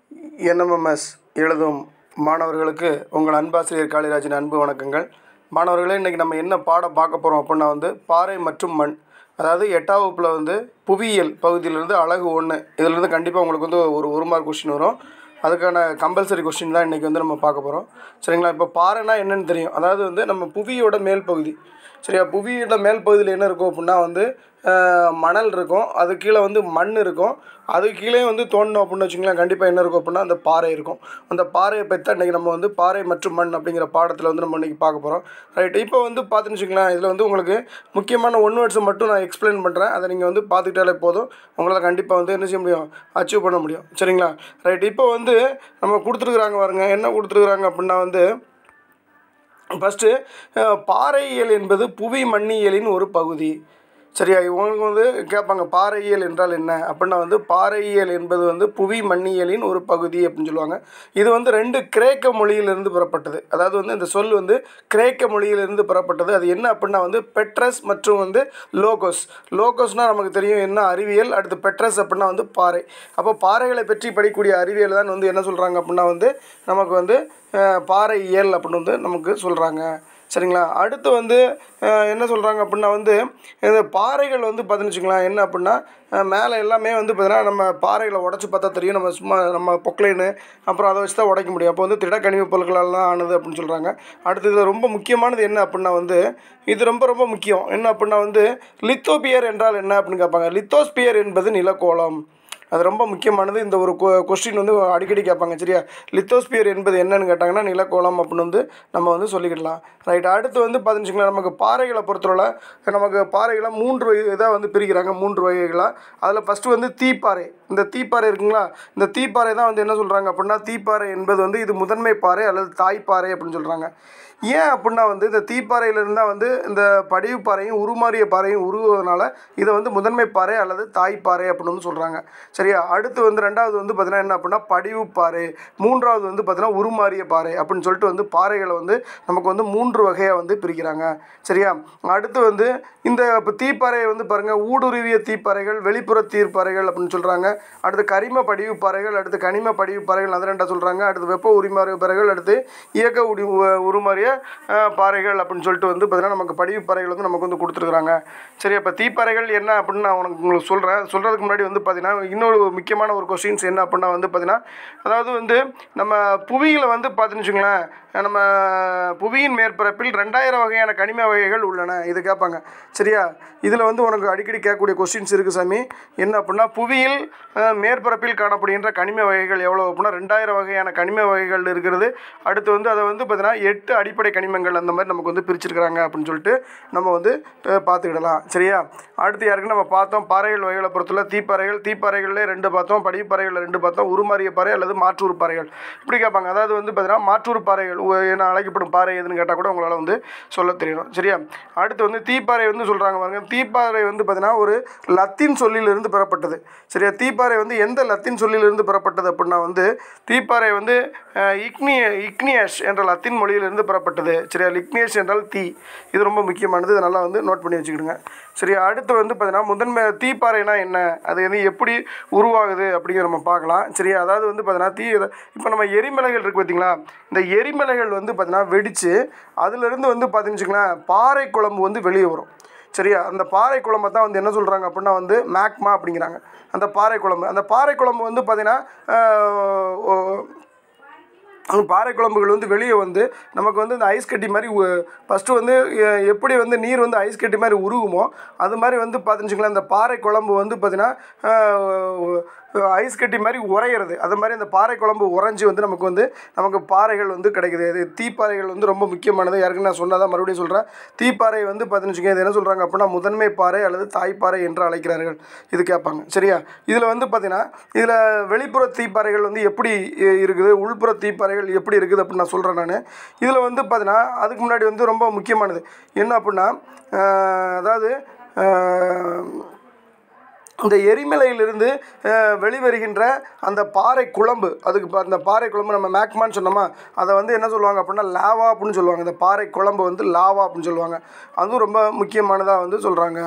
NMMS எழுதும் மாணவர்களுக்கு உங்கள் அன்பாசிரியர் காளிராஜின் அன்பு வணக்கங்கள் மாணவர்களே இன்றைக்கி நம்ம என்ன பாடம் பார்க்க போகிறோம் அப்படின்னா வந்து பாறை மற்றும் மண் அதாவது எட்டாம் வகுப்பில் வந்து புவியியல் பகுதியிலிருந்து அழகு ஒன்று இதிலிருந்து கண்டிப்பாக உங்களுக்கு வந்து ஒரு ஒரு மார்க் கொஸ்டின் வரும் அதுக்கான கம்பல்சரி கொஸ்டின் தான் இன்றைக்கி வந்து நம்ம பார்க்க போகிறோம் சரிங்களா இப்போ பாறைனா என்னன்னு தெரியும் அதாவது வந்து நம்ம புவியோட மேல் பகுதி சரியா புவியோட மேல் பகுதியில் என்ன இருக்கும் அப்படின்னா வந்து ஆஹ், மணல் இருக்கும் அது கீழே வந்து மண் இருக்கும் அது கீழே வந்து தோண்டணும் அப்படின்னு வச்சுங்களேன் கண்டிப்பாக என்ன இருக்கும் அப்படின்னா அந்த பாறை இருக்கும் அந்த பாறையை பற்றி தான் இன்றைக்கி நம்ம வந்து பாறை மற்றும் மண் அப்படிங்கிற பாடத்தில் வந்து நம்ம இன்றைக்கி பார்க்க போகிறோம் ரைட் இப்போ வந்து பார்த்துன்னு வச்சுங்களேன் இதில் வந்து உங்களுக்கு முக்கியமான ஒன் வேர்ட்ஸை மட்டும் நான் எக்ஸ்பிளைன் பண்ணுறேன் அதை நீங்கள் வந்து பார்த்துக்கிட்டாலே போதும் உங்களால் கண்டிப்பாக வந்து என்ன செய்ய முடியும் அச்சீவ் பண்ண முடியும் சரிங்களா ரைட் இப்போ வந்து நம்ம கொடுத்துருக்குறாங்க பாருங்க என்ன கொடுத்துருக்குறாங்க அப்படின்னா வந்து ஃபஸ்ட்டு பாறையியல் என்பது புவி மண்ணியலின் ஒரு பகுதி சரியா இவங்க வந்து கேட்பாங்க பாறையியல் என்றால் என்ன அப்படின்னா வந்து பாறையியல் என்பது வந்து புவி மண்ணியலின் ஒரு பகுதி அப்படின்னு சொல்லுவாங்க இது வந்து ரெண்டு கிரேக்க மொழியிலிருந்து பெறப்பட்டது அதாவது வந்து இந்த சொல் வந்து கிரேக்க மொழியிலிருந்து பெறப்பட்டது அது என்ன அப்படின்னா வந்து பெட்ரஸ் மற்றும் வந்து லோகோஸ் லோகோஸ்னால் நமக்கு தெரியும் என்ன அறிவியல் அடுத்து பெட்ரஸ் அப்படின்னா வந்து பாறை அப்போ பாறைகளை பற்றி படிக்கக்கூடிய அறிவியல் தான் வந்து என்ன சொல்கிறாங்க அப்படின்னா வந்து நமக்கு வந்து அஹ், பாறையியல் அப்படின்னு வந்து நமக்கு சொல்கிறாங்க சரிங்களா அடுத்து வந்து அஹ், என்ன சொல்கிறாங்க அப்படின்னா வந்து இந்த பாறைகள் வந்து பார்த்துன்னு வச்சுக்கலாம் என்ன அப்படின்னா அஹ், மேலே எல்லாமே வந்து பார்த்தீங்கன்னா நம்ம பாறைகளை உடச்சி பார்த்தா தெரியும் நம்ம சும்மா நம்ம பொக்லைனு அப்புறம் அதை வச்சு தான் உடைக்க முடியும் அப்போ வந்து திடக்கனிம பொருட்களால் தான் ஆனது அப்படின்னு சொல்கிறாங்க அடுத்து இதில் ரொம்ப முக்கியமானது என்ன அப்படின்னா வந்து இது ரொம்ப ரொம்ப முக்கியம் என்ன அப்படின்னா வந்து லித்தோபியர் என்றால் என்ன அப்படின்னு கேட்பாங்க லித்தோஸ்பியர் என்பது நிலக்கோளம் அது ரொம்ப முக்கியமானது இந்த ஒரு கொஸ்டின் வந்து அடிக்கடி கேட்பாங்க சரியா லித்தோஸ்பியர் என்பது என்னன்னு கேட்டாங்கன்னா நிலக்கோளம் அப்படின்னு வந்து நம்ம வந்து சொல்லிக்கிடலாம் ரைட் அடுத்து வந்து பார்த்துச்சுங்களேன் நமக்கு பாறைகளை பொறுத்தவரை நமக்கு பாறைகளை மூன்று வகை இதாக வந்து பிரிக்கிறாங்க மூன்று வகைகளாக அதில் ஃபஸ்ட்டு வந்து தீப்பாறை இந்த தீப்பாறை இருக்குங்களா இந்த தீப்பாறை தான் வந்து என்ன சொல்கிறாங்க அப்படின்னா தீப்பாறை என்பது வந்து இது முதன்மை பாறை அல்லது தாய்ப்பாறை அப்படின்னு சொல்கிறாங்க ஏன் அப்படின்னா வந்து இந்த தீப்பாறையிலிருந்து தான் வந்து இந்த படிவு பாறையும் உருமாறிய பாறையும் உருகுவதனால இதை வந்து முதன்மை பாறை அல்லது தாய்ப்பாறை அப்படின்னு வந்து சொல்கிறாங்க சரியா அடுத்து வந்து ரெண்டாவது வந்து பார்த்தீங்கன்னா என்ன அப்படின்னா படிவு பாறை மூன்றாவது வந்து பார்த்தீங்கன்னா உருமாறிய பாறை அப்படின்னு சொல்லிட்டு வந்து பாறைகளை வந்து நமக்கு வந்து மூன்று வகையாக வந்து பிரிக்கிறாங்க சரியா அடுத்து வந்து இந்த இப்போ தீப்பாறையை வந்து பாருங்கள் ஊடுருவிய தீப்பாறைகள் வெளிப்புற தீர்ப்பாறைகள் அப்படின்னு சொல்கிறாங்க அடுத்து கரிம படிவு பாறைகள் அடுத்து கனிம படிவு பாறைகள் அது ரெண்டா சொல்கிறாங்க அடுத்து வெப்ப உரிமாறிய பாறைகள் அடுத்து இயக்க உடி உ- உருமாறிய அஹ், பாறைகள் அப்படின்னு சொல்லிட்டு வந்து பார்த்தீங்கன்னா நமக்கு படிவு பாறைகள் வந்து நமக்கு வந்து கொடுத்துருக்குறாங்க சரி அப்போ தீப்பாறைகள் என்ன அப்படின்னு நான் உனக்கு உங்களுக்கு சொல்கிறேன் சொல்கிறதுக்கு முன்னாடி வந்து பார்த்தீங்கன்னா இன்னொரு முக்கியமான ஒரு கொஸ்டின்ஸ் என்ன அப்படின்னா வந்து பார்த்தீங்கன்னா அதாவது வந்து நம்ம புவியில் வந்து பார்த்துன்னு வச்சுங்களேன் நம்ம புவியின் மேற்பரப்பில் ரெண்டாயிரம் வகையான கனிம வகைகள் உள்ளன இது கேட்பாங்க சரியா இதில் வந்து உனக்கு அடிக்கடி கேட்கக்கூடிய கொஸ்டின்ஸ் இருக்குது சாமி என்ன அப்படின்னா புவியில் அஹ், மேற்பரப்பில் காணப்படுகின்ற கனிம வகைகள் எவ்வளோ அப்படின்னா ரெண்டாயிரம் வகையான கனிம வகைகள் இருக்கிறது அடுத்து வந்து அதை வந்து பார்த்தீங்கன்னா எட்டு அடிப்படை கனிமங்கள் அந்த மாதிரி நமக்கு வந்து பிரிச்சிருக்கிறாங்க அப்படின்னு சொல்லிட்டு நம்ம வந்து அஹ், பார்த்துக்கிடலாம் சரியா அடுத்து யாருக்கு நம்ம பார்த்தோம் பாறைகள் வகைகளை பொறுத்தவரை தீப்பாறைகள் தீப்பாறைகளில் ரெண்டு பார்த்தோம் படிப்பாறைகளில் ரெண்டு பார்த்தோம் உருமாறிய பாறை அல்லது மாற்றூர் பாறைகள் இப்படி கேட்பாங்க அதாவது வந்து பார்த்தீங்கன்னா மாற்றூர் பாறைகள் உ- என அழைக்கப்படும் பாறை எதுன்னு கேட்டால் கூட உங்களால் வந்து சொல்ல தெரியணும் சரியா அடுத்து வந்து தீப்பாறை வந்து சொல்கிறாங்க பாருங்க தீப்பாறை வந்து பார்த்தீங்கன்னா ஒரு லத்தீன் சொல்லிலிருந்து பெறப்பட்டது சரியா தீப்பாறை வந்து எந்த லத்தீன் சொல்லிலிருந்து பெறப்பட்டது அப்படின்னா வந்து தீப்பாறை வந்து அஹ், இக்னிய இக்னியஸ் என்ற லத்தீன் மொழியிலிருந்து பெறப்பட்டது சரியா லிக்னியஸ் என்றால் தீ இது ரொம்ப முக்கியமானது இதை நல்லா வந்து நோட் பண்ணி வச்சுக்கிடுங்க சரியா அடுத்து வந்து பார்த்தீங்கன்னா முதன்மை தீப்பாறைனா என்ன அது வந்து எப்படி உருவாகுது அப்படிங்கிற நம்ம பார்க்கலாம் சரியா அதாவது வந்து பார்த்தீங்கன்னா தீ இப்போ நம்ம எரிமலைகள் இருக்குது பார்த்தீங்களா இந்த எரிமலைகள் வந்து பார்த்தீங்கன்னா வெடித்து அதுலேருந்து வந்து பார்த்தீங்கன்னு வச்சுக்கோங்களேன் பாறை குழம்பு வந்து வெளியே வரும் சரியா அந்த பாறை குழம்பை தான் வந்து என்ன சொல்கிறாங்க அப்படின்னா வந்து மேக்மா அப்படிங்கிறாங்க அந்த பாறை குழம்பு அந்த பாறை குழம்பு வந்து பார்த்தீங்கன்னா அந்த பாறை குழம்புகள் வந்து வெளியே வந்து நமக்கு வந்து இந்த ஐஸ் கட்டி மாதிரி ஃபஸ்ட்டு வந்து எ- எப்படி வந்து நீர் வந்து ஐஸ் கட்டி மாதிரி உருகுமோ அது மாதிரி வந்து பார்த்துச்சுங்களேன் அந்த பாறை குழம்பு வந்து பார்த்தீங்கன்னா ஐஸ் கட்டி மாதிரி உறையிறது அது மாதிரி அந்த பாறை குழம்பு உறைஞ்சி வந்து நமக்கு வந்து நமக்கு பாறைகள் வந்து கிடைக்குது இது தீப்பாறைகள் வந்து ரொம்ப முக்கியமானது யாருக்குன்னு நான் சொன்னதான் மறுபடியும் சொல்கிறேன் தீப்பாறை வந்து பார்த்துன்னு இது என்ன சொல்கிறாங்க அப்படின்னா முதன்மை பாறை அல்லது தாய்ப்பாறை என்று அழைக்கிறார்கள் இது கேட்பாங்க சரியா இதில் வந்து பார்த்தீங்கன்னா இதில் வெளிப்புற தீப்பாறைகள் வந்து எப்படி இ- இருக்குது உள்புற தீப்பாறைகள் எப்படி இருக்குது அப்படின்னு நான் சொல்கிறேன் நான் இதில் வந்து பார்த்தீங்கன்னா அதுக்கு முன்னாடி வந்து ரொம்ப முக்கியமானது என்ன அப்படின்னா ஆஹ், அதாவது ஆஹ், இந்த எரிமலையிலிருந்து அஹ், வெளிவருகின்ற அந்த பாறை குழம்பு அதுக்கு இப்போ அந்த பாறை குழம்பு நம்ம மேக்மான்னு சொன்னோமா அதை வந்து என்ன சொல்லுவாங்க அப்படின்னா லாவா அப்படின்னு சொல்லுவாங்க இந்த பாறை குழம்பு வந்து லாவா அப்படின்னு சொல்லுவாங்க அதுவும் ரொம்ப முக்கியமானதாக வந்து சொல்கிறாங்க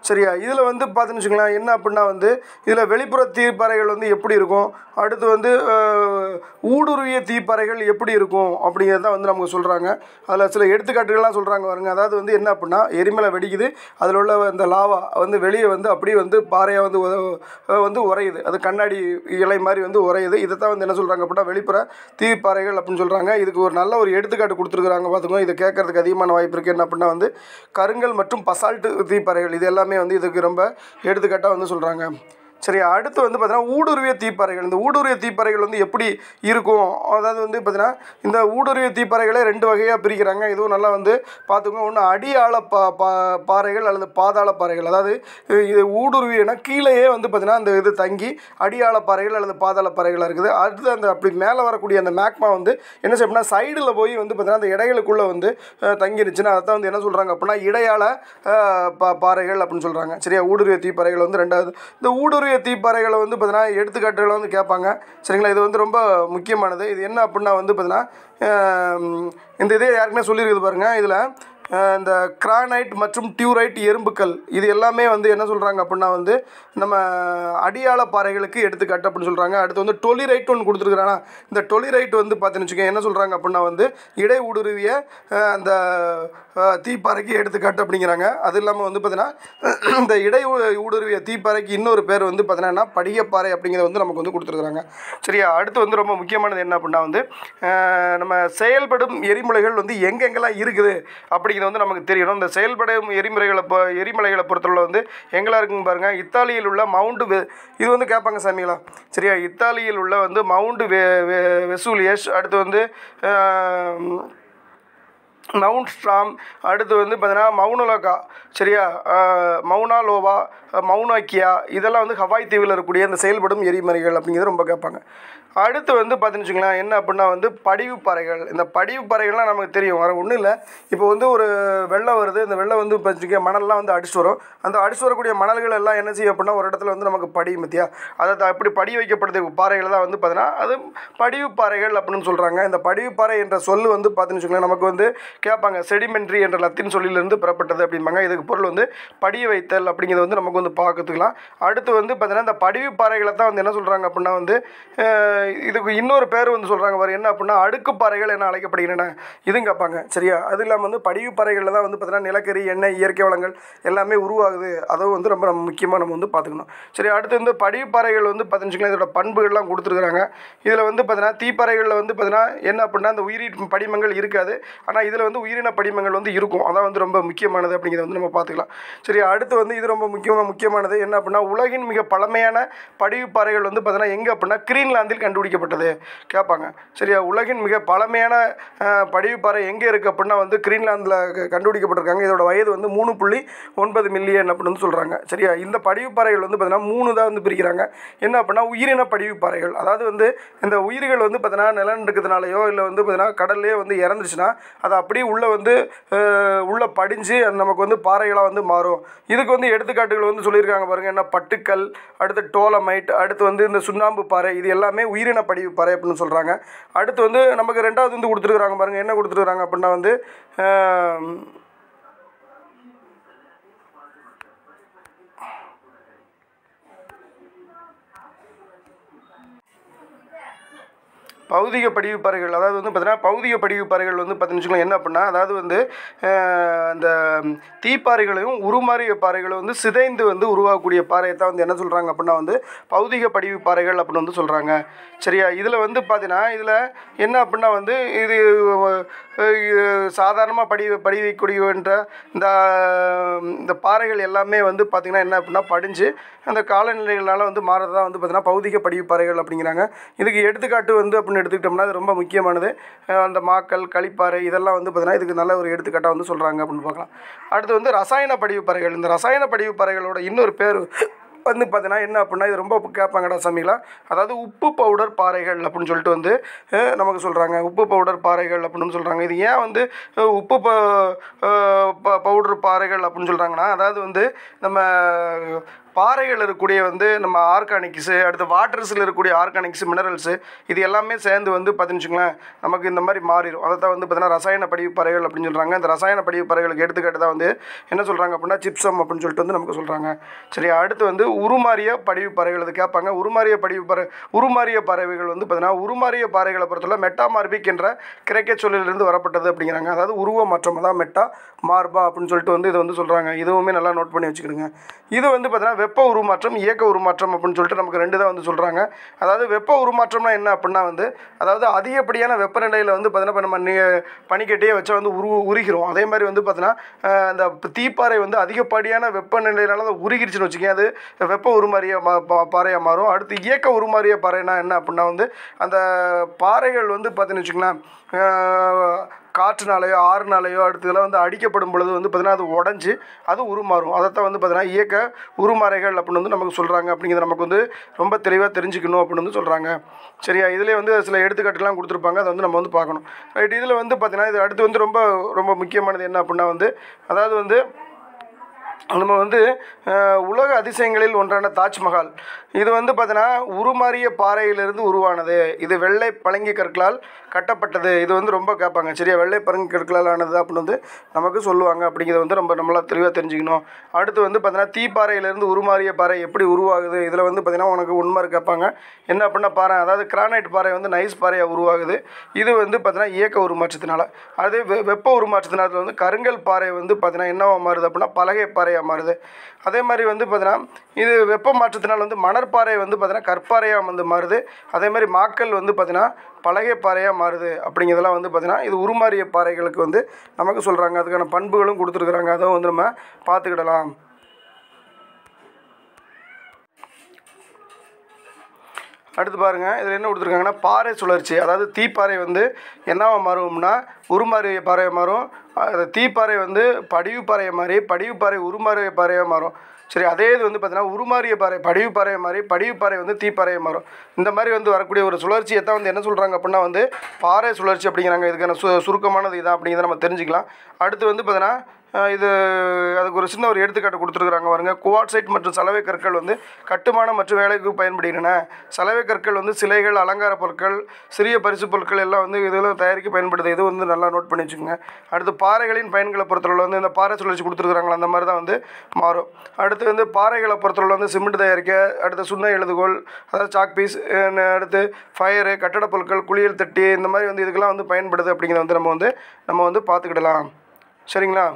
சரியா இதில் வந்து பார்த்துன்னு வச்சுக்கலாம் என்ன அப்படின்னா வந்து இதில் வெளிப்புற தீப்பாறைகள் வந்து எப்படி இருக்கும் அடுத்து வந்து அஹ், ஊடுருவிய தீப்பாறைகள் எப்படி இருக்கும் அப்படிங்கிறத வந்து நமக்கு சொல்கிறாங்க அதில் சில எடுத்துக்காட்டுகள்லாம் சொல்கிறாங்க பாருங்க அதாவது வந்து என்ன அப்படின்னா எரிமலை வெடிக்குது அதில் உள்ள அந்த லாவா வந்து வெளியே வந்து அப்படியே வந்து பாறையாக வந்து உத- அஹ் வந்து உறையுது அது கண்ணாடி இலை மாதிரி வந்து உறையுது இதை தான் வந்து என்ன சொல்கிறாங்க அப்படின்னா வெளிப்புற தீப்பாறைகள் அப்படின்னு சொல்கிறாங்க இதுக்கு ஒரு நல்ல ஒரு எடுத்துக்காட்டு கொடுத்துருக்குறாங்க பார்த்துக்கோ இதை கேட்கறதுக்கு அதிகமான வாய்ப்பு இருக்குது என்ன அப்படின்னா வந்து கருங்கல் மற்றும் பசால்ட்டு தீப்பாறைகள் இது எல்லாமே வந்து இதுக்கு ரொம்ப எடுத்துக்காட்டாக வந்து சொல்கிறாங்க சரி அடுத்து வந்து பார்த்தீங்கன்னா ஊடுருவிய தீப்பாறைகள் இந்த ஊடுருவிய தீப்பாறைகள் வந்து எப்படி இருக்கும் அதாவது வந்து பார்த்தீங்கன்னா இந்த ஊடுருவிய தீப்பாறைகளை ரெண்டு வகையாக பிரிக்கிறாங்க இதுவும் நல்லா வந்து பார்த்துக்கோங்க ஒன்று அடியாள பா பா பாறைகள் அல்லது பாதாள பாறைகள் அதாவது இது ஊடுருவியனா கீழேயே வந்து பார்த்தீங்கன்னா அந்த இது தங்கி அடியாள பாறைகள் அல்லது பாதாள பாறைகளாக இருக்குது அடுத்து அந்த அப்படி மேலே வரக்கூடிய அந்த மேக்மா வந்து என்ன செய்யணும்னா சைடில் போய் வந்து பார்த்தீங்கன்னா அந்த இடைகளுக்குள்ளே வந்து அஹ், தங்கிருச்சுன்னா அதான் வந்து என்ன சொல்கிறாங்க அப்படின்னா இடையாள அஹ், பா பாறைகள் அப்படின்னு சொல்கிறாங்க சரியா ஊடுருவிய தீப்பாறைகள் வந்து ரெண்டாவது இந்த ஊடுருவிய தீப்பாறைகளை வந்து பார்த்தீங்கன்னா எடுத்துக்காட்டுகளை வந்து கேட்பாங்க சரிங்களா இது வந்து ரொம்ப முக்கியமானது இது என்ன அப்படின்னா வந்து பார்த்தீங்கன்னா அஹ், இந்த இதே யாருக்குமே சொல்லியிருக்குது பாருங்கள் இதில் இந்த கிரானைட் மற்றும் டியூரைட் எறும்புக்கல் இது எல்லாமே வந்து என்ன சொல்கிறாங்க அப்படின்னா வந்து நம்ம அடியாள பாறைகளுக்கு எடுத்துக்காட்டு அப்படின்னு சொல்கிறாங்க அடுத்து வந்து டொலிரைட் ஒன்று கொடுத்துருக்குறானா இந்த டொலிரைட் வந்து பார்த்தீங்கன்னு வச்சுக்கோங்க என்ன சொல்கிறாங்க அப்படின்னா வந்து இடை ஊடுருவிய அஹ், அந்த அஹ், தீப்பாறைக்கு எடுத்துக்காட்டு அப்படிங்கிறாங்க அது இல்லாமல் வந்து பார்த்தீங்கன்னா இந்த இடை ஊ- ஊடுருவிய தீப்பாறைக்கு இன்னொரு பேர் வந்து பார்த்தீங்கன்னா படிகப்பாறை அப்படிங்கிறத வந்து நமக்கு வந்து கொடுத்துருக்குறாங்க சரியா அடுத்து வந்து ரொம்ப முக்கியமானது என்ன அப்படின்னா வந்து அஹ், நம்ம செயல்படும் எரிமலைகள் வந்து எங்கெங்கெல்லாம் இருக்குது அப்படிங்கிறது வந்து நமக்கு தெரியணும் இந்த செயல்படும் எரிமலைகளை பொ எரிமலைகளை பொறுத்தவரை வந்து எங்கெல்லாம் இருக்குங்க பாருங்கள் இத்தாலியில் உள்ள மவுண்ட் வெ இது வந்து கேட்பாங்க சாமிங்களா சரியா இத்தாலியில் உள்ள வந்து மவுண்ட் வெ வெ வெசூலியஸ் அடுத்து வந்து அஹ், மவுண்ட் ஸ்ட்ராம் அடுத்து வந்து பார்த்தீங்கன்னா மவுனலோகா சரியா அஹ், மவுனாலோவா அஹ், மவுனாக்கியா இதெல்லாம் வந்து ஹவாய் தீவில் இருக்கக்கூடிய அந்த செயல்படும் எரிமலைகள் அப்படிங்கிறது ரொம்ப கேட்பாங்க அடுத்து வந்து பார்த்துன்னு வச்சுங்களேன் என்ன அப்படின்னா வந்து படிவு பாறைகள் இந்த படிவு பாறைகள்லாம் நமக்கு தெரியும் வேறு ஒன்றும் இல்லை இப்போ வந்து ஒரு வெள்ளம் வருது இந்த வெள்ளம் வந்து இப்போ வச்சுக்க மணல்லாம் வந்து அடிச்சு வரும் அந்த அடிச்சு வரக்கூடிய மணல்கள் எல்லாம் என்ன செய்யும் அப்படின்னா ஒரு இடத்துல வந்து நமக்கு படியும் மத்தியா அதை த- அப்படி படி வைக்கப்படுது பாறைகள் தான் வந்து பார்த்தீங்கன்னா அது படிவு பாறைகள் அப்படின்னு சொல்கிறாங்க இந்த படிவு பாறை என்ற சொல் வந்து பார்த்துன்னு வச்சுக்கோங்களேன் நமக்கு வந்து கேட்பாங்க செடிமெண்ட்ரி என்ற லத்தீன் சொல்லிலிருந்து பெறப்பட்டது அப்படிம்பாங்க இதுக்கு பொருள் வந்து படிய வைத்தல் அப்படிங்கிறது வந்து நமக்கு வந்து பார்க்கறதுக்கலாம் அடுத்து வந்து பார்த்தீங்கன்னா இந்த படிவு பாறைகளை தான் வந்து என்ன சொல்கிறாங்க அப்படின்னா வந்து அஹ், இதுக்கு இன்னொரு பேர் வந்து சொல்கிறாங்க பாரு என்ன அப்படின்னா அடுக்கு பாறைகள் என அழைக்கப்படுகின்றன இதுவும் கேட்பாங்க சரியா அது இல்லாமல் வந்து படிவு பாறைகளில் தான் வந்து பார்த்தீங்கன்னா நிலக்கரி எண்ணெய் இயற்கை வளங்கள் எல்லாமே உருவாகுது அதுவும் வந்து ரொம்ப நம்ம முக்கியமாக நம்ம வந்து பார்த்துக்கணும் சரி அடுத்து வந்து படிவு பாறைகள் வந்து பார்த்தீங்கன்னா இதோட பண்புகள்லாம் கொடுத்துருக்குறாங்க இதில் வந்து பார்த்தீங்கன்னா தீப்பாறைகளில் வந்து பார்த்தீங்கன்னா என்ன அப்படின்னா அந்த உயிரி படிமங்கள் இருக்காது ஆனால் இதில் வந்து உயிரின படிமங்கள் வந்து இருக்கும் அதான் வந்து ரொம்ப முக்கியமானது அப்படிங்கிறத வந்து நம்ம பார்த்துக்கலாம் சரி அடுத்து வந்து இது ரொம்ப முக்கியமாக முக்கியமானது என்ன அப்படின்னா உலகின் மிக பழமையான படிவு பாறைகள் வந்து பார்த்தீங்கன்னா எங்கே அப்படின்னா கிரீன்லாந்தில் கண்டுபிடிக்கப்பட்டது கேட்பாங்க சரியா உலகின் மிக பழமையான அஹ், படிவு பாறை எங்கே இருக்குது அப்படின்னா வந்து கிரீன்லாந்தில் கண்டுபிடிக்கப்பட்டிருக்காங்க இதோட வயது வந்து மூணு புள்ளி ஒன்பது மில்லியன் அப்படின்னு வந்து சொல்கிறாங்க சரியா இந்த படிவு பாறைகள் வந்து பார்த்தீங்கன்னா மூணு தான் வந்து பிரிக்கிறாங்க என்ன அப்படின்னா உயிரின படிவு பாறைகள் அதாவது வந்து இந்த உயிர்கள் வந்து பார்த்தீங்கன்னா நிலம் இருக்கிறதுனாலையோ இல்லை வந்து பார்த்தீங்கன்னா கடல்லையே வந்து இறந்துருச்சுன்னா அது அப்படியே உள்ளே வந்து அஹ், உள்ள படிஞ்சு அது நமக்கு வந்து பாறைகளாக வந்து மாறும் இதுக்கு வந்து எடுத்துக்காட்டுகள் வந்து சொல்லியிருக்காங்க பாருங்கள் என்ன பட்டுக்கல் அடுத்து டோலமைட் அடுத்து வந்து இந்த சுண்ணாம்பு பாறை இது எல்லாமே உயிரின படிவு பாறை அப்படின்னு சொல்கிறாங்க அடுத்து வந்து நமக்கு ரெண்டாவது வந்து கொடுத்துருக்குறாங்க பாருங்கள் என்ன கொடுத்துருக்குறாங்க அப்படின்னா வந்து அஹ், பௌதிக படிவு பாறைகள் அதாவது வந்து பார்த்தீங்கன்னா பௌதிக படிவு பாறைகள் வந்து பார்த்தீங்கன்னு என்ன அப்படின்னா அதாவது வந்து அஹ், அந்த தீப்பாறைகளையும் உருமாறிய பாறைகளும் வந்து சிதைந்து வந்து உருவாகக்கூடிய பாறையை தான் வந்து என்ன சொல்கிறாங்க அப்படின்னா வந்து பௌதிக படிவு பாறைகள் அப்படின்னு வந்து சொல்கிறாங்க சரியா இதில் வந்து பார்த்தீங்கன்னா இதில் என்ன அப்படின்னா வந்து இது அஹ், இது சாதாரணமாக படி படி வைக்கக்கூடியன்ற இந்த இந்த பாறைகள் எல்லாமே வந்து பார்த்திங்கன்னா என்ன அப்படின்னா படிஞ்சு அந்த காலநிலைகளால் வந்து மாறதா வந்து பார்த்தீங்கன்னா பௌதிக படிவு பாறைகள் அப்படிங்கிறாங்க இதுக்கு எடுத்துக்காட்டு வந்து அப்படின்னு எடுத்துக்கிட்டோம்னா அது ரொம்ப முக்கியமானது அஹ் அந்த மாக்கல் களிப்பாறை இதெல்லாம் வந்து பார்த்தீங்கன்னா இதுக்கு நல்ல ஒரு எடுத்துக்காட்டாக வந்து சொல்கிறாங்க அப்படின்னு பார்க்கலாம் அடுத்து வந்து ரசாயன படிவு பாறைகள் இந்த ரசாயன படிவு பாறைகளோட இன்னொரு பேர் வந்து பார்த்தீங்கன்னா என்ன அப்படின்னா இது ரொம்ப கேட்பாங்கடா சாமிகளா அதாவது உப்பு பவுடர் பாறைகள் அப்படின்னு சொல்லிட்டு வந்து அஹ், நமக்கு சொல்கிறாங்க உப்பு பவுடர் பாறைகள் அப்படின்னு சொல்கிறாங்க இது ஏன் வந்து அஹ், உப்பு ப பவுடர் பாறைகள் அப்படின்னு சொல்கிறாங்கன்னா அதாவது வந்து நம்ம பாறைகள் இருக்கக்கூடிய வந்து நம்ம ஆர்கானிக்ஸு அடுத்து வாட்டர்ஸில் இருக்கக்கூடிய ஆர்கானிக்ஸ் மினரல்ஸு இது எல்லாமே சேர்ந்து வந்து பார்த்திங்கன்னு வச்சுங்களேன் நமக்கு இந்த மாதிரி மாறிடும் அதை தான் வந்து பார்த்தீங்கன்னா ரசாயன படிவு பாறைகள் அப்படின்னு சொல்கிறாங்க இந்த ரசாயன படிவு பாறைகளுக்கு எடுத்துக்காட்டு தான் வந்து என்ன சொல்கிறாங்க அப்படின்னா சிப்சம் அப்படின்னு சொல்லிட்டு வந்து நமக்கு சொல்கிறாங்க சரி அடுத்து வந்து உருமாறிய படிவு பாறைகள் இது கேட்பாங்க உருமாறிய படிவு பாறை உருமாறிய பறவைகள் வந்து பார்த்தீங்கன்னா உருமாறிய பாறைகளை பொறுத்தவரை மெட்டாமார்பிக் என்ற கிரேக்க சொல்லிலிருந்து வரப்பட்டது அப்படிங்கிறாங்க அதாவது உருவ மாற்றம் அதான் மெட்டா மார்பா அப்படின்னு சொல்லிட்டு வந்து இதை வந்து சொல்கிறாங்க இதுவுமே நல்லா நோட் பண்ணி வச்சுக்கிடுங்க இது வந்து பார்த்தீங்கன்னா வெப்ப உருமாற்றம் இயக்க உருமாற்றம் அப்படின்னு சொல்லிட்டு நமக்கு ரெண்டு தான் வந்து சொல்கிறாங்க அதாவது வெப்ப உருமாற்றம்னா என்ன அப்படின்னா வந்து அதாவது அதிகப்படியான வெப்பநிலையில் வந்து பார்த்தீங்கன்னா இப்போ நம்ம நீ- பனிக்கட்டியே வச்சா வந்து உரு உருகிறோம் அதே மாதிரி வந்து பார்த்தீங்கன்னா அஹ், அந்த தீப்பாறை வந்து அதிகப்படியான வெப்பநிலையினால அது உருகிருச்சுன்னு வச்சுக்கோங்க அது வெப்ப உருமாறிய மா பா- பாறையாக மாறும் அடுத்து இயக்க உருமாறிய பாறைனா என்ன அப்படின்னா வந்து அந்த பாறைகள் வந்து பார்த்தீங்கன்னு வச்சுங்களேன் அஹ், காற்றுனாலேயோ ஆறுனாலேயோ அடுத்து இதெல்லாம் வந்து அடிக்கப்படும் பொழுது வந்து பார்த்தீங்கன்னா அது உடஞ்சி அது உருமாறும் அதைத்தான் வந்து பார்த்தீங்கன்னா இயக்க உருமாறைகள் அப்படின்னு வந்து நமக்கு சொல்கிறாங்க அப்படிங்கிறத நமக்கு வந்து ரொம்ப தெளிவாக தெரிஞ்சுக்கணும் அப்படின்னு வந்து சொல்கிறாங்க சரியா இதிலே வந்து சில எடுத்துக்காட்டுலாம் கொடுத்துருப்பாங்க அதை வந்து நம்ம வந்து பார்க்கணும் ரைட் இதில் வந்து பார்த்தீங்கன்னா இது அடுத்து வந்து ரொம்ப ரொம்ப முக்கியமானது என்ன அப்படின்னா வந்து அதாவது வந்து நம்ம வந்து அஹ், உலக அதிசயங்களில் ஒன்றான தாஜ்மஹால் இது வந்து பார்த்தீங்கன்னா உருமாறிய பாறையிலிருந்து உருவானது இது வெள்ளை பழங்கி கற்களால் கட்டப்பட்டது இது வந்து ரொம்ப கேட்பாங்க சரியா வெள்ளை பழங்கி கற்களால் ஆனது அப்படின்னு வந்து நமக்கு சொல்லுவாங்க அப்படிங்கிறத வந்து நம்ம நம்மளா தெளிவாக தெரிஞ்சுக்கணும் அடுத்து வந்து பார்த்தீங்கன்னா தீப்பாறையிலேருந்து உருமாறிய பாறை எப்படி உருவாகுது இதில் வந்து பார்த்தீங்கன்னா உனக்கு உண்மை கேட்பாங்க என்ன அப்படின்னா பாறை அதாவது கிரானைட் பாறை வந்து நைஸ் பாறையாக உருவாகுது இது வந்து பார்த்தீங்கன்னா இயக்க உருமாற்றத்தினால அதே வெ வெப்ப உருமாற்றத்தினால வந்து கருங்கல் பாறை வந்து பார்த்தீங்கன்னா என்னவா மாறுது அப்படின்னா பலகை பாறையாக மாறுது அதே மாதிரி வந்து பார்த்தீங்கன்னா இது வெப்ப மாற்றத்தினால் வந்து மணற்பாறை வந்து பார்த்தீங்கன்னா கற்பாறையாக வந்து மாறுது அதே மாதிரி மாக்கல் வந்து பார்த்தீங்கன்னா பலகை பாறையாக மாறுது அப்படிங்கிறதெல்லாம் வந்து பார்த்தீங்கன்னா இது உருமாறிய பாறைகளுக்கு வந்து நமக்கு சொல்கிறாங்க அதுக்கான பண்புகளும் கொடுத்துருக்குறாங்க அதை வந்து நம்ம பார்த்துக்கிடலாம் அடுத்து பாருங்கள் இதில் என்ன கொடுத்துருக்காங்கன்னா பாறை சுழற்சி அதாவது தீப்பாறை வந்து என்னவா மாறும்னா உருமாறிய பாறையாக மாறும் அது தீப்பாறை வந்து படிவு பாறையை மாறி படிவு பாறை உருமாறிய பாறையாக மாறும் சரி அதே இது வந்து பார்த்தீங்கன்னா உருமாறிய பாறை படிவு பாறையை மாறி படிவு பாறை வந்து தீப்பாறையை மாறும் இந்த மாதிரி வந்து வரக்கூடிய ஒரு சுழற்சியை தான் வந்து என்ன சொல்கிறாங்க அப்படின்னா வந்து பாறை சுழற்சி அப்படிங்கிறாங்க இதுக்கான சு சுருக்கமானது இதான் அப்படிங்கிறத நம்ம தெரிஞ்சுக்கலாம் அடுத்து வந்து பார்த்தீங்கன்னா அஹ் இது அதுக்கு ஒரு சின்ன ஒரு எடுத்துக்காட்டு கொடுத்துருக்குறாங்க பாருங்க குவாட்சைட் மற்றும் சலவை கற்கள் வந்து கட்டுமானம் மற்றும் வேலைக்கு பயன்படுகின்றன சலவை கற்கள் வந்து சிலைகள் அலங்கார பொருட்கள் சிறிய பரிசு பொருட்கள் எல்லாம் வந்து இதெல்லாம் தயாரிக்க பயன்படுது இது வந்து நல்லா நோட் பண்ணி வச்சுக்கோங்க அடுத்து பாறைகளின் பயன்களை பொறுத்தவரை வந்து இந்த பாறை சுழற்சி கொடுத்துருக்குறாங்களா அந்த மாதிரி தான் வந்து மாறும் அடுத்து வந்து பாறைகளை பொறுத்தவரை வந்து சிமெண்ட் தயாரிக்க அடுத்து சுண்ண எழுதுகோல் அதாவது சாக் பீஸ் அடுத்து ஃபயரு கட்டட பொருட்கள் குளியல் தட்டி இந்த மாதிரி வந்து இதுக்கெல்லாம் வந்து பயன்படுது அப்படிங்கிறத வந்து நம்ம வந்து நம்ம வந்து பார்த்துக்கிடலாம் சரிங்களா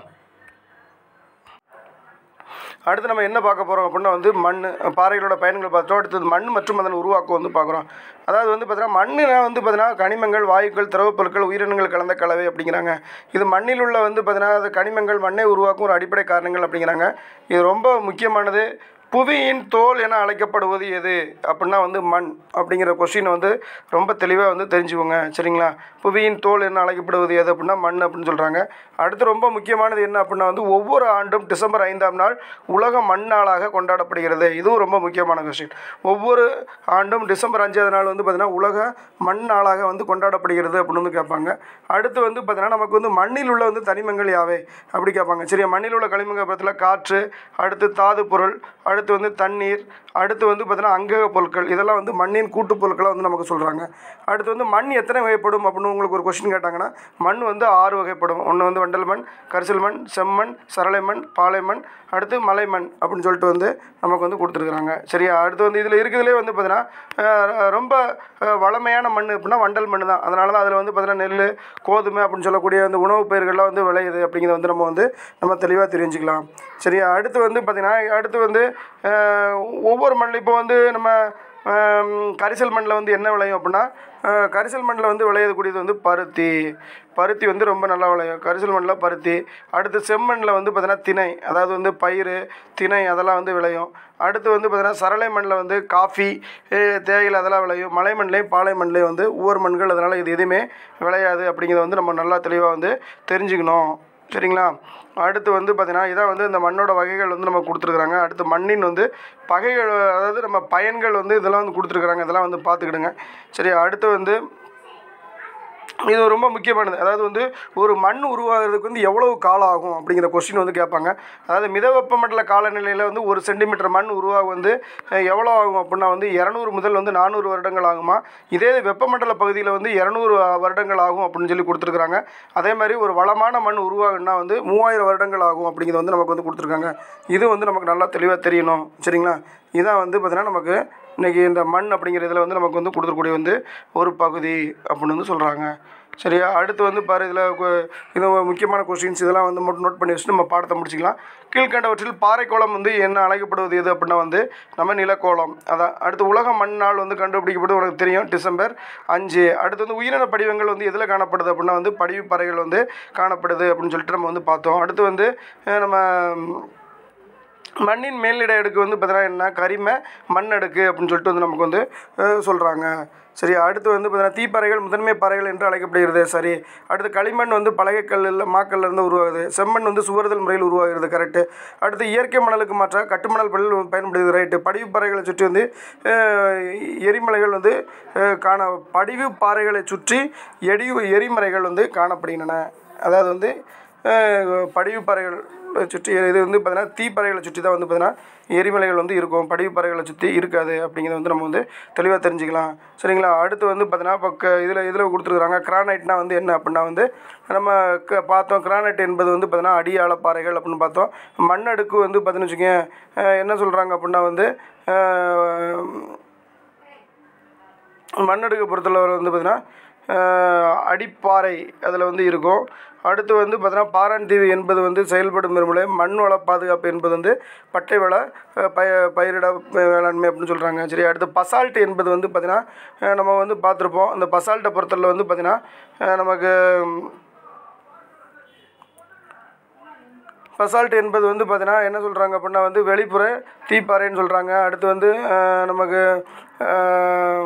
அடுத்து நம்ம என்ன பார்க்க போகிறோம் அப்படின்னா வந்து மண் பாறைகளோட பயன்களை பார்த்தோம் அடுத்தது மண் மற்றும் அதன் உருவாக்கம் வந்து பார்க்குறோம் அதாவது வந்து பார்த்தீங்கன்னா மண்ணுனா வந்து பார்த்தீங்கன்னா கனிமங்கள் வாயுக்கள் திரவப் பொருட்கள் உயிரினங்கள் கலந்த கலவை அப்படிங்கிறாங்க இது மண்ணில் உள்ள வந்து பார்த்தீங்கன்னா அது கனிமங்கள் மண்ணை உருவாக்கும் ஒரு அடிப்படை காரணங்கள் அப்படிங்கிறாங்க இது ரொம்ப முக்கியமானது புவியின் தோல் என அழைக்கப்படுவது எது அப்படின்னா வந்து மண் அப்படிங்கிற கொஸ்டின் வந்து ரொம்ப தெளிவாக வந்து தெரிஞ்சுக்கோங்க சரிங்களா புவியின் தோல் என்ன அழைக்கப்படுவது எது அப்படின்னா மண் அப்படின்னு சொல்கிறாங்க அடுத்து ரொம்ப முக்கியமானது என்ன அப்படின்னா வந்து ஒவ்வொரு ஆண்டும் டிசம்பர் ஐந்தாம் நாள் உலக மண் நாளாக கொண்டாடப்படுகிறது இதுவும் ரொம்ப முக்கியமான கொஸ்டின் ஒவ்வொரு ஆண்டும் டிசம்பர் அஞ்சாவது நாள் வந்து பார்த்திங்கன்னா உலக மண் நாளாக வந்து கொண்டாடப்படுகிறது அப்படின்னு வந்து கேட்பாங்க அடுத்து வந்து பார்த்திங்கன்னா நமக்கு வந்து மண்ணில் உள்ள வந்து தனிமங்கள் யாவை அப்படி கேட்பாங்க சரியா மண்ணில் உள்ள கனிமங்கள் பக்கத்தில் காற்று அடுத்து தாது பொருள் அடுத்து வந்து தண்ணீர் அடுத்து வந்து பார்த்தீங்கன்னா அங்கக பொருட்கள் இதெல்லாம் வந்து மண்ணின் கூட்டுப் பொருட்களாக வந்து நமக்கு சொல்கிறாங்க அடுத்து வந்து மண் எத்தனை வகைப்படும் அப்படின்னு உங்களுக்கு ஒரு கொஸ்டின் கேட்டாங்கன்னா மண் வந்து ஆறு வகைப்படும் ஒன்று வந்து வண்டல் மண் கரிசல் மண் செம்மண் சரளை மண் பாலை மண் அடுத்து மலை மண் அப்படின்னு சொல்லிட்டு வந்து நமக்கு வந்து கொடுத்துருக்குறாங்க சரியா அடுத்து வந்து இதில் இருக்கிறதுலே வந்து பார்த்தீங்கன்னா அஹ், ரொம்ப அஹ், வளமையான மண் அப்படின்னா வண்டல் மண் தான் அதனால தான் அதில் வந்து பார்த்தீங்கன்னா நெல் கோதுமை அப்படின்னு சொல்லக்கூடிய அந்த உணவுப் பயிர்கள்லாம் வந்து விளையுது அப்படிங்கிறத வந்து நம்ம வந்து நம்ம தெளிவாக தெரிஞ்சுக்கலாம் சரியா அடுத்து வந்து பார்த்திங்கன்னா அடுத்து வந்து அஹ், ஒவ்வொரு மண்ணில் இப்போ வந்து நம்ம ஆம், கரிசல் மண்ணில் வந்து என்ன விளையும் அப்படின்னா அஹ், கரிசல் மண்ணில் வந்து விளையக்கூடியது வந்து பருத்தி பருத்தி வந்து ரொம்ப நல்லா விளையும் கரிசல் மண்ணில் பருத்தி அடுத்து செம்மண்ணில் வந்து பார்த்தீங்கன்னா திணை அதாவது வந்து பயிர் திணை அதெல்லாம் வந்து விளையும் அடுத்து வந்து பார்த்தீங்கன்னா சரளை மண்ணில் வந்து காஃபி அஹ், தேயிலை அதெல்லாம் விளையும் மலை மண்ணிலையும் பாலை மண்ணிலையும் வந்து ஒவ்வொரு மண்கள் அதனால் இது எதுவுமே விளையாது அப்படிங்கிறத வந்து நம்ம நல்லா தெளிவாக வந்து தெரிஞ்சுக்கணும் சரிங்களா அடுத்து வந்து பார்த்திங்கன்னா இதான் வந்து இந்த மண்ணோட வகைகள் வந்து நம்ம கொடுத்துருக்குறாங்க அடுத்து மண்ணின் வந்து பகைகள் அதாவது நம்ம பயன்கள் வந்து இதெல்லாம் வந்து கொடுத்துருக்குறாங்க இதெல்லாம் வந்து பார்த்துக்கிடுங்க சரி அடுத்து வந்து இது ரொம்ப முக்கியமானது அதாவது வந்து ஒரு மண் உருவாகிறதுக்கு வந்து எவ்வளவு காலம் ஆகும் அப்படிங்கிற கொஸ்டின் வந்து கேட்பாங்க அதாவது மித வெப்பமண்டல காலநிலையில் வந்து ஒரு சென்டிமீட்டர் மண் உருவாக வந்து அஹ், எவ்வளோ ஆகும் அப்படின்னா வந்து இரநூறு முதல் வந்து நானூறு வருடங்கள் ஆகுமா இதே வெப்பமண்டல பகுதியில் வந்து இரநூறு வருடங்கள் ஆகும் அப்படின்னு சொல்லி கொடுத்துருக்குறாங்க அதே மாதிரி ஒரு வளமான மண் உருவாகுன்னா வந்து மூவாயிரம் வருடங்கள் ஆகும் அப்படிங்கிறது வந்து நமக்கு வந்து கொடுத்துருக்காங்க இது வந்து நமக்கு நல்லா தெளிவாக தெரியணும் சரிங்களா இதான் வந்து பார்த்தீங்கன்னா நமக்கு இன்றைக்கி இந்த மண் அப்படிங்கிற இதில் வந்து நமக்கு வந்து கொடுத்துருக்கூடிய வந்து ஒரு பகுதி அப்படின்னு வந்து சொல்கிறாங்க சரியா அடுத்து வந்து பாரு இதில் இது முக்கியமான கொஸ்டின்ஸ் இதெல்லாம் வந்து மட்டும் நோட் பண்ணி வச்சுட்டு நம்ம பாடத்தை முடிச்சிக்கலாம் கீழ்கண்டவற்றில் பாறைக்கோளம் வந்து என்ன அழைக்கப்படுவது எது அப்படின்னா வந்து நம்ம நிலக்கோளம் அதான் அடுத்து உலக மண் நாள் வந்து கண்டுபிடிக்கப்படுது உனக்கு தெரியும் டிசம்பர் அஞ்சு அடுத்து வந்து உயிரின படிவங்கள் வந்து எதில் காணப்படுது அப்படின்னா வந்து படிவு பாறைகள் வந்து காணப்படுது அப்படின்னு சொல்லிட்டு நம்ம வந்து பார்த்தோம் அடுத்து வந்து அஹ், நம்ம மண்ணின் மேல்நிலை அடுக்கு வந்து பார்த்தீங்கன்னா என்ன கரிம மண் அடுக்கு அப்படின்னு சொல்லிட்டு வந்து நமக்கு வந்து சொல்கிறாங்க சரி அடுத்து வந்து பார்த்தீங்கன்னா தீப்பாறைகள் முதன்மை பாறைகள் என்று அழைக்கப்படுகிறது சரி அடுத்து களிமண் வந்து பலகைக்கல் இல்லை மாக்கல்ல இருந்து உருவாகுது செம்மண் வந்து சுவறுதல் முறையில் உருவாகிறது கரெக்டு அடுத்து இயற்கை மணலுக்கு மாற்றாக கட்டுமணல் பள்ளியில் பயன்படுகிறது ரைட்டு படிவு பாறைகளை சுற்றி வந்து அஹ், எரிமலைகள் வந்து அஹ், காண படிவு பாறைகளை சுற்றி எடி எரிமலைகள் வந்து காணப்படுகின்றன அதாவது வந்து அஹ், படிவு பாறைகள் சுற்றி இது வந்து பார்த்தீங்கன்னா தீப்பறைகளை சுற்றி தான் வந்து பார்த்தீங்கன்னா எரிமலைகள் வந்து இருக்கும் படிவு பாறைகளை சுற்றி இருக்காது அப்படிங்கிறத வந்து நம்ம வந்து தெளிவாக தெரிஞ்சுக்கலாம் சரிங்களா அடுத்து வந்து பார்த்தீங்கன்னா இப்போ க இதில் இதில் கொடுத்துருக்குறாங்க கிரானைட்னா வந்து என்ன அப்படின்னா வந்து நம்ம க பார்த்தோம் கிரானைட் என்பது வந்து பார்த்தீங்கன்னா அடியாள பாறைகள் அப்படின்னு பார்த்தோம் மண்ணடுக்கு வந்து பார்த்தீங்கன்னு வச்சுக்கோங்க என்ன சொல்கிறாங்க அப்படின்னா வந்து அஹ், மண்ணடுக்கு பொறுத்தளவில் வந்து பார்த்திங்கன்னா அடிப்பாறை அதில் வந்து இருக்கும் அடுத்து வந்து பார்த்தீங்கன்னா பாரான்தீவு என்பது வந்து செயல்படும் முறை மண் வள பாதுகாப்பு என்பது வந்து பட்டை வள அஹ், பய பயிரிட வேளாண்மை அப்படின்னு சொல்கிறாங்க சரி அடுத்து பசால்ட் என்பது வந்து பார்த்திங்கன்னா அஹ், நம்ம வந்து பார்த்துருப்போம் அந்த பசால்ட்டை பொறுத்தளவில் வந்து பார்த்திங்கன்னா அஹ், நமக்கு பசால்ட் என்பது வந்து பார்த்தீங்கன்னா என்ன சொல்கிறாங்க அப்படின்னா வந்து வெளிப்புற தீப்பாறைன்னு சொல்கிறாங்க அடுத்து வந்து அஹ், நமக்கு அஹ்,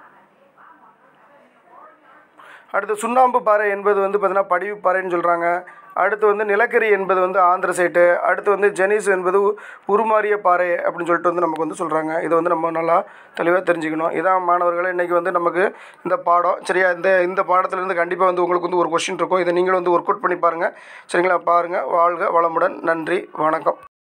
அடுத்து சுண்ணாம்பு பாறை என்பது வந்து பார்த்தீங்கன்னா படிவு பாறைன்னு சொல்கிறாங்க அடுத்து வந்து நிலக்கரி என்பது வந்து ஆந்திரசைட்டு அடுத்து வந்து ஜெனிஸ் என்பது உ- உருமாறிய பாறை அப்படின்னு சொல்லிட்டு வந்து நமக்கு வந்து சொல்கிறாங்க இதை வந்து நம்ம நல்லா தெளிவாக தெரிஞ்சுக்கணும் இதான் மாணவர்களே இன்றைக்கி வந்து நமக்கு இந்த பாடம் சரியா இந்த இந்த பாடத்துலேருந்து கண்டிப்பாக வந்து உங்களுக்கு வந்து ஒரு கொஷின் இருக்கும் இதை நீங்களும் வந்து ஒர்க் அவுட் பண்ணி பாருங்கள் சரிங்களா பாருங்கள் வாழ்க வளமுடன் நன்றி வணக்கம்